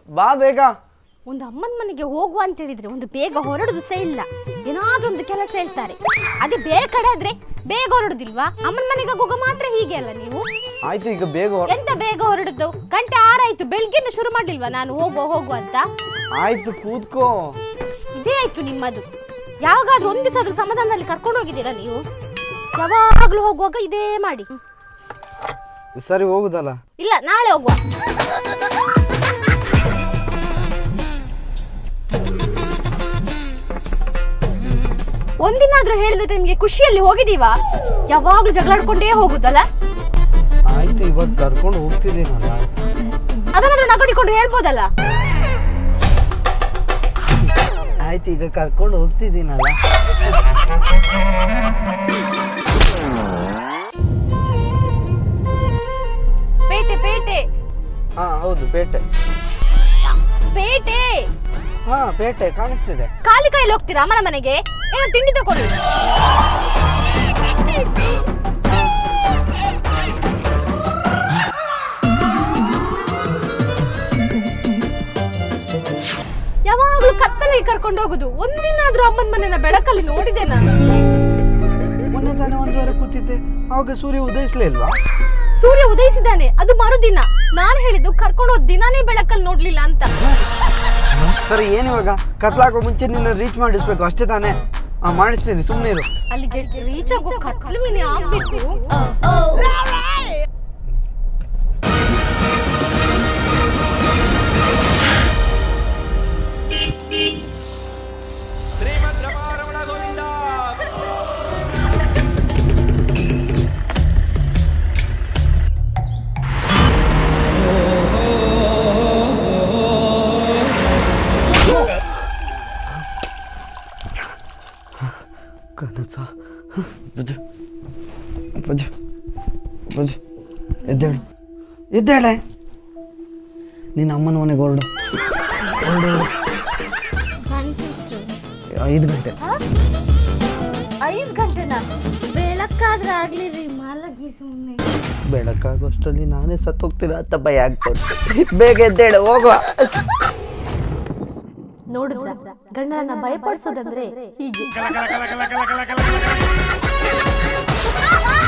ಬಾ ಬೇಗ ಒಂದು ಅಮ್ಮನ ಮನೆಗೆ ಹೋಗುವ ಅಂತ ಹೇಳಿದ್ರೆ ಒಂದು ಬೇಗ ಹೊರಡುದು ಸಹ ಇಲ್ಲ ಏನಾದ್ರೂ ಒಂದು ಕೆಲಸ ಹೇಳ್ತಾರೆ ಅದೇ ಬೇರೆ ಕಡೆ ಆದ್ರೆ ಬೇಗ ಹೊರಡುದಿಲ್ವಾ ಅಮ್ಮನ ಮನೆಗೆ ಹೋಗೋ ಮಾತ್ರ ಹೀಗೆ ಅಲ್ಲ ನೀವು ಆಯ್ತು ಈಗ ಬೇಗ ಹೊರ- ಎಂತ ಬೇಗ ಹೊರಡುದು ಗಂಟೆ ಆರಾಯ್ತು ಬೆಳಗ್ಗೆಯಿಂದ ಶುರು ಮಾಡ್ಲಿಲ್ವಾ ನಾನು ಹೋಗುವ ಹೋಗುವ ಅಂತ ಆಯ್ತು ಕೂತ್ಕೋ ಇದೇ ಆಯ್ತು ನಿಮ್ಮದು ಯಾವಾಗಾದ್ರೂ ಒಂದು ದಿವಸ ಆದ್ರೂ ಸಮಾಧಾನದಲ್ಲಿ ಕರ್ಕೊಂಡು ಹೋಗಿದ್ದೀರಾ ನೀವು ಯಾವಾಗ್ಲೂ ಹೋಗುವಾಗ ಇದೇ ಮಾಡಿ ಸರಿ ಹೋಗುದಲ್ಲ ಇಲ್ಲ ನಾಳೆ ಹೋಗುವ ಒಂದಿನಾದ್ರೂ ಹೇಳಿದ ಟೈಮ್ಗೆ ಖುಷಿಯಲ್ಲಿ ಹೋಗಿದೀವಾ ಯಾವಾಗ್ಲೂ ಜಗಳಾಡ್ಕೊಂಡೇ ಹೋಗುದಲ್ಲ ಆಯ್ತು ಇವಾಗ ಕರ್ಕೊಂಡು ಹೋಗ್ತಿದ್ದೀನಲ್ಲ ಅದನ್ನಾದ್ರೂ ನಗಡಿಕೊಂಡು ಹೇಳ್ಬೋದಲ್ಲ ಆಯ್ತು ಈಗ ಕರ್ಕೊಂಡು ಹೋಗ್ತಿದ್ದೀನಲ್ಲ ಪೇಟೆ ಪೇಟೆ ಹಾ ಹೌದು ಪೇಟೆ ಪೇಟೆ ಹಾ ಪೇಟೆ ಕಾಣಿಸ್ತಿದೆ ಖಾಲಿ ಕೈಲಿ ಹೋಗ್ತೀರಾ ಅಮ್ಮನ ಮನೆಗೆ ಏನೋ ತಿಂಡಿ ತಗೊಳ್ಳಿ ಯಾವಾಗ್ಲೂ ಕತ್ತಲಿಗೆ ಕರ್ಕೊಂಡು ಹೋಗುದು ಒಂದಿನಾದ್ರೂ ಅಮ್ಮನ ಮನೆನ ಬೆಳಕಲ್ಲಿ ನೋಡಿದೆ ನಾನು ಮೊನ್ನೆ ತಾನೇ ಒಂದು ವಾರ ಕೂತಿದ್ದೆ ಆವಾಗ ಸೂರ್ಯ ಉದಯಿಸ್ಲೇ ಇಲ್ವಾ ಸೂರ್ಯ ಉದಯಿಸಿದ್ದಾನೆ ಅದು ಮರುದಿನ ನಾನು ಹೇಳಿದ್ದು ಕರ್ಕೊಂಡು ಹೋದ್ ದಿನಾನೇ ಬೆಳಕಲ್ಲಿ ನೋಡ್ಲಿಲ್ಲ ಅಂತ ಸರಿ ಏನು ಇವಾಗ ಕತ್ಲಾಕೋ ಮುಂಚೆ ನಿನ್ನ ರೀಚ್ ಮಾಡಿಸ್ಬೇಕು ಅಷ್ಟೇ ತಾನೇ ಹಾ ಮಾಡಿಸ್ತೀನಿ ಸುಮ್ಮನೆ ಇರು ಅಲ್ಲಿಗೆ ರೀಚ್ ಆಗೋ ಕತ್ಲು ಮೀನಿ ಆಗ್ಬೇಕು ಶ್ರೀಮದ್ರಮಾರಮಣ ಗೋವಿಂದ ಕನಸ ಬಜ ಬಜ ಬಜ ಎದ್ದೇಳು ಎದ್ದೇಳೆ ನಿನ್ನ ಅಮ್ಮನ ಮನೆಗೆ ಹೊರಡು ಹೊರಡು ಐದು ಗಂಟೆ ಐದು ಗಂಟೆನ ಬೆಳಕಾದ್ರೆ ಆಗ್ಲಿ ರೀ ಮಲಗಿ ಸುಮ್ಮನೆ ಬೆಳಕಾಗೋಷ್ಟರಲ್ಲಿ ನಾನೇ ಸತ್ತೋಗ್ತಿಲ್ಲ ಅಂತ ಭಯ ಆಗ್ತದೆ ಬೇಗ ಎದ್ದೇಳು ಹೋಗುವ ನೋಡಿದ್ರ ಗಂಡನನ್ನ ಭಯಪಡಿಸೋದಂದ್ರೆ ಹೀಗೆ ಕಲ ಕಲ ಕಲ ಕಲ ಕಲ ಕಲ ಕಲ ಕಲ